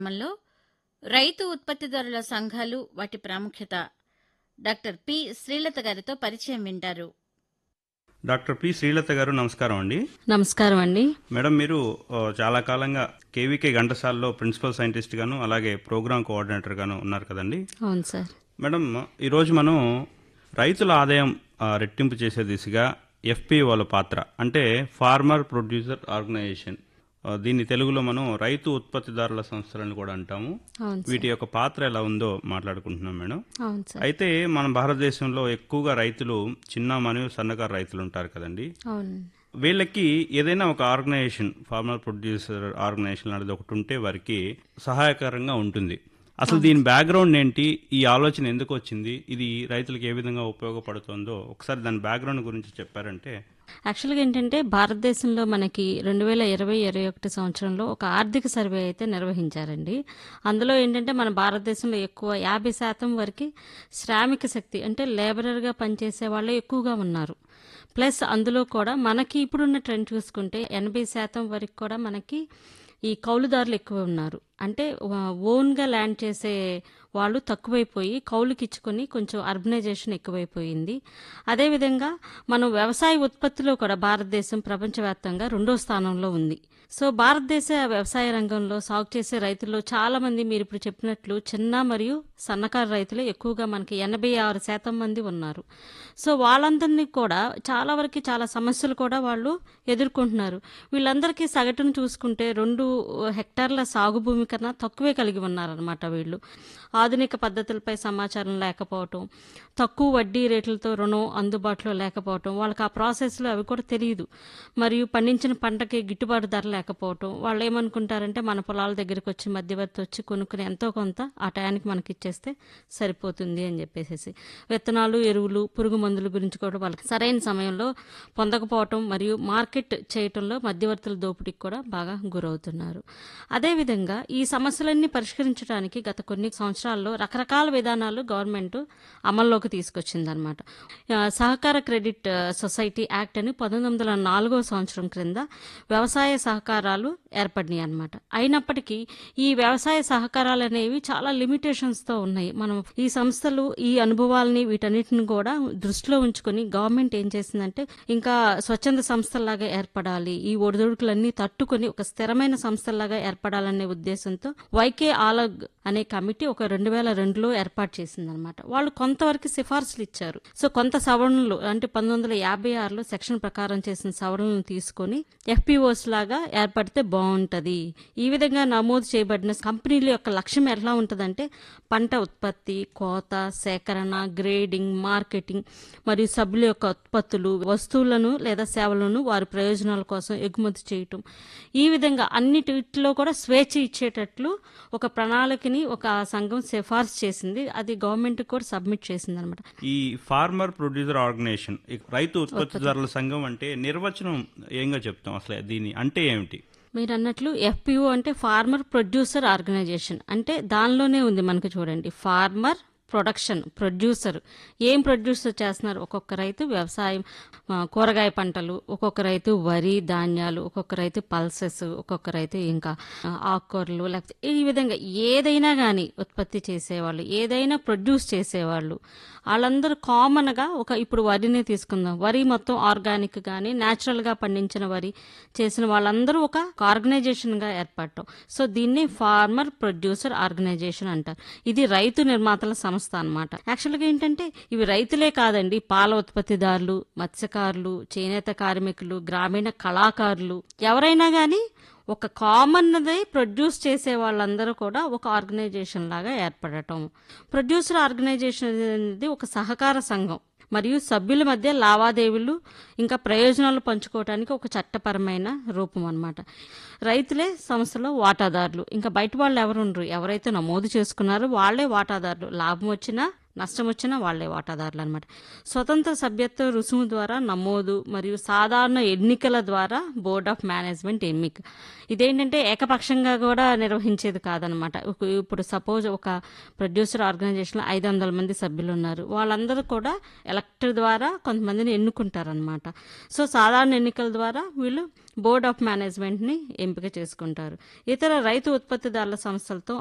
కార్యక్రమంలో రైతు ఉత్పత్తిదారుల సంఘాలు వాటి ప్రాముఖ్యత డాక్టర్ పి శ్రీలత గారితో పరిచయం వింటారు డాక్టర్ పి శ్రీలత గారు నమస్కారం అండి నమస్కారం అండి మేడం మీరు ఆ, చాలా కాలంగా కేవీకే ఘంటసాలలో ప్రిన్సిపల్ సైంటిస్ట్ గాను అలాగే ప్రోగ్రామ్ కోఆర్డినేటర్ గాను ఉన్నారు కదండి అవును సార్ మేడం ఈరోజు మనం రైతుల ఆదాయం ఆ, రెట్టింపు చేసే దిశగా ఎఫ్పిఓల పాత్ర అంటే ఫార్మర్ ప్రొడ్యూసర్ ఆర్గనైజేషన్ ఆ, దీన్ని తెలుగులో మనం రైతు ఉత్పత్తిదారుల సంస్థలను కూడా అంటాము అవును వీటి యొక్క పాత్ర ఎలా ఉందో మాట్లాడుకుంటున్నాం మేడం అవును సార్ అయితే మన భారతదేశంలో ఎక్కువగా రైతులు చిన్న మరియు సన్నకారు రైతులు ఉంటారు కదండి అవును వీళ్ళకి ఏదైనా ఒక ఆర్గనైజేషన్ ఫార్మర్ ప్రొడ్యూసర్ ఆర్గనైజేషన్ అనేది ఒకటి ఉంటే వారికి సహాయకరంగా ఉంటుంది అసలు దీని బ్యాక్గ్రౌండ్ ఏంటి ఈ ఆలోచన ఎందుకు వచ్చింది ఇది రైతులకు ఏ విధంగా ఉపయోగపడుతుందో ఒకసారి దాని బ్యాక్గ్రౌండ్ గురించి చెప్పారంటే యాక్చువల్గా ఏంటంటే భారతదేశంలో మనకి రెండు వేల ఇరవై ఇరవై ఒకటి సంవత్సరంలో ఒక ఆర్థిక సర్వే అయితే నిర్వహించారండి అందులో ఏంటంటే మన భారతదేశంలో ఎక్కువ యాభై శాతం వరకు శ్రామిక శక్తి అంటే లేబరర్గా పనిచేసే వాళ్ళే ఎక్కువగా ఉన్నారు ప్లస్ అందులో కూడా మనకి ఇప్పుడున్న ట్రెండ్ చూసుకుంటే ఎనభై శాతం వరకు కూడా మనకి ఈ కౌలుదారులు ఎక్కువ ఉన్నారు అంటే వా- ఓన్గా ల్యాండ్ చేసే వాళ్ళు తక్కువైపోయి కౌలుకి ఇచ్చుకొని కొంచెం అర్బనైజేషన్ ఎక్కువైపోయింది అదేవిధంగా మనం వ్యవసాయ ఉత్పత్తిలో కూడా భారతదేశం ప్రపంచవ్యాప్తంగా రెండో స్థానంలో ఉంది సో భారతదేశ వ్యవసాయ రంగంలో సాగు చేసే రైతుల్లో చాలా మంది మీరు ఇప్పుడు చెప్పినట్లు చిన్న మరియు సన్నకారు రైతులే ఎక్కువగా మనకి ఎనభై ఆరు శాతం మంది ఉన్నారు సో వాళ్ళందరినీ కూడా చాలా వరకు చాలా సమస్యలు కూడా వాళ్ళు ఎదుర్కొంటున్నారు వీళ్ళందరికీ సగటును చూసుకుంటే రెండు హెక్టార్ల సాగు భూమి కన్నా తక్కువే కలిగి ఉన్నారనమాట వీళ్ళు ఆధునిక పద్ధతులపై సమాచారం లేకపోవటం తక్కువ వడ్డీ రేట్లతో రుణం అందుబాటులో లేకపోవటం వాళ్ళకి ఆ ప్రాసెస్లో అవి కూడా తెలియదు మరియు పండించిన పంటకి గిట్టుబాటు ధర లేకపోవటం వాళ్ళు ఏమనుకుంటారంటే మన పొలాల దగ్గరికి వచ్చి మధ్యవర్తి వచ్చి కొనుక్కుని ఎంతో కొంత ఆ టయానికి మనకి ఇచ్చేస్తే సరిపోతుంది అని చెప్పేసి విత్తనాలు ఎరువులు పురుగు మందుల గురించి కూడా వాళ్ళకి సరైన సమయంలో పొందకపోవటం మరియు మార్కెట్ చేయటంలో మధ్యవర్తుల దోపిడీకి కూడా బాగా గురవుతున్నారు అదేవిధంగా ఈ సమస్యలన్నీ పరిష్కరించడానికి గత కొన్ని సంవత్సరాల్లో రకరకాల విధానాలు గవర్నమెంట్ అమల్లోకి తీసుకొచ్చిందనమాట ఆ, సహకార క్రెడిట్ ఆ, సొసైటీ యాక్ట్ అని పంతొమ్మిది వందల నాలుగో సంవత్సరం క్రింద వ్యవసాయ సహకారాలు ఏర్పడినాయి అనమాట అయినప్పటికీ ఈ వ్యవసాయ సహకారాలు అనేవి చాలా లిమిటేషన్స్తో ఉన్నాయి మనం ఈ సంస్థలు ఈ అనుభవాల్ని వీటన్నిటిని కూడా దృష్టిలో ఉంచుకొని గవర్నమెంట్ ఏం చేసిందంటే ఇంకా స్వచ్ఛంద సంస్థల్లాగా ఏర్పడాలి ఈ ఒడిదుడుకులన్నీ తట్టుకొని ఒక స్థిరమైన సంస్థల్లాగా ఏర్పడాలనే ఉద్దేశంతో వైకే ఆలగ్ అనే కమిటీ ఒక రెండు వేల రెండులో ఏర్పాటు చేసిందనమాట వాళ్ళు కొంతవరకు సిఫార్సులు ఇచ్చారు సో కొంత సవరణలు అంటే పంతొమ్మిది వందల యాభై ఆరులో సెక్షన్ ప్రకారం చేసిన సవరణలను తీసుకొని ఎఫ్పిఓస్ లాగా ఏర్పడితే బాగుంటది ఈ విధంగా నమోదు చేయబడిన కంపెనీల యొక్క లక్ష్యం ఎలా ఉంటుందంటే పంట ఉత్పత్తి కోత సేకరణ గ్రేడింగ్ మార్కెటింగ్ మరియు సభ్యుల యొక్క ఉత్పత్తులు వస్తువులను లేదా సేవలను వారి ప్రయోజనాల కోసం ఎగుమతి చేయటం ఈ విధంగా అన్నిటిలో కూడా స్వేచ్ఛ ఇచ్చేటట్లు ఒక ప్రణాళికని ఒక సంఘం సిఫార్సు చేసింది అది గవర్నమెంట్ కూడా సబ్మిట్ చేసింది అనమాట ఈ ఫార్మర్ ప్రొడ్యూసర్ ఆర్గనైజేషన్ ఈ రైతు ఉత్పత్తిదారుల సంఘం అంటే నిర్వచనం ఏంగా చెప్తాం అసలు దీని అంటే ఏమిటి మీరు అన్నట్లు ఎఫ్పిఓ అంటే ఫార్మర్ ప్రొడ్యూసర్ ఆర్గనైజేషన్ అంటే దానిలోనే ఉంది మనకు చూడండి ఫార్మర్ ప్రొడక్షన్ ప్రొడ్యూసర్ ఏం ప్రొడ్యూసర్ చేస్తున్నారు ఒక్కొక్క రైతు వ్యవసాయం ఆ, కూరగాయ పంటలు ఒక్కొక్క రైతు వరి ధాన్యాలు ఒక్కొక్క రైతు పల్సెస్ ఒక్కొక్క రైతు ఇంకా ఆ, ఆకుకూరలు లేకపోతే ఈ విధంగా ఏదైనా కానీ ఉత్పత్తి చేసేవాళ్ళు ఏదైనా ప్రొడ్యూస్ చేసేవాళ్ళు వాళ్ళందరూ కామన్గా ఒక ఇప్పుడు వరినే తీసుకుందాం వరి మొత్తం ఆర్గానిక్ కానీ న్యాచురల్గా పండించిన వరి చేసిన వాళ్ళందరూ ఒక ఆర్గనైజేషన్గా ఏర్పడటం సో దీన్ని ఫార్మర్ ప్రొడ్యూసర్ ఆర్గనైజేషన్ అంటారు ఇది రైతు నిర్మాతల సంస్థ అన్నమాట యాక్చువల్గా ఏంటంటే ఇవి రైతులే కాదండి పాల ఉత్పత్తిదారులు మత్స్యకారులు చేనేత కార్మికులు గ్రామీణ కళాకారులు ఎవరైనా కానీ ఒక కామన్దే ప్రొడ్యూస్ చేసే వాళ్ళందరూ కూడా ఒక ఆర్గనైజేషన్ లాగా ఏర్పడటం ప్రొడ్యూసర్ ఆర్గనైజేషన్ అనేది ఒక సహకార సంఘం మరియు సభ్యుల మధ్య లావాదేవీలు ఇంకా ప్రయోజనాలు పంచుకోవడానికి ఒక చట్టపరమైన రూపం అన్నమాట రైతులే సంస్థలో వాటాదారులు ఇంకా బయట వాళ్ళు ఎవరు ఉండరు ఎవరైతే నమోదు చేసుకున్నారో వాళ్ళే వాటాదారులు లాభం వచ్చినా నష్టం వచ్చినా వాళ్లే వాటాదారులు అనమాట స్వతంత్ర సభ్యత్వ రుసుము ద్వారా నమోదు మరియు సాధారణ ఎన్నికల ద్వారా బోర్డ్ ఆఫ్ మేనేజ్మెంట్ ఎన్నిక ఇదేంటంటే ఏకపక్షంగా కూడా నిర్వహించేది కాదనమాట ఒక- ఇప్పుడు సపోజ్ ఒక ప్రొడ్యూసర్ ఆర్గనైజేషన్లో ఐదు వందల మంది సభ్యులు ఉన్నారు వాళ్ళందరూ కూడా ఎలక్టర్ ద్వారా కొంతమందిని ఎన్నుకుంటారనమాట సో సాధారణ ఎన్నికల ద్వారా వీళ్ళు బోర్డ్ ఆఫ్ మేనేజ్మెంట్ని ఎంపిక చేసుకుంటారు ఇతర రైతు ఉత్పత్తిదారుల సంస్థలతో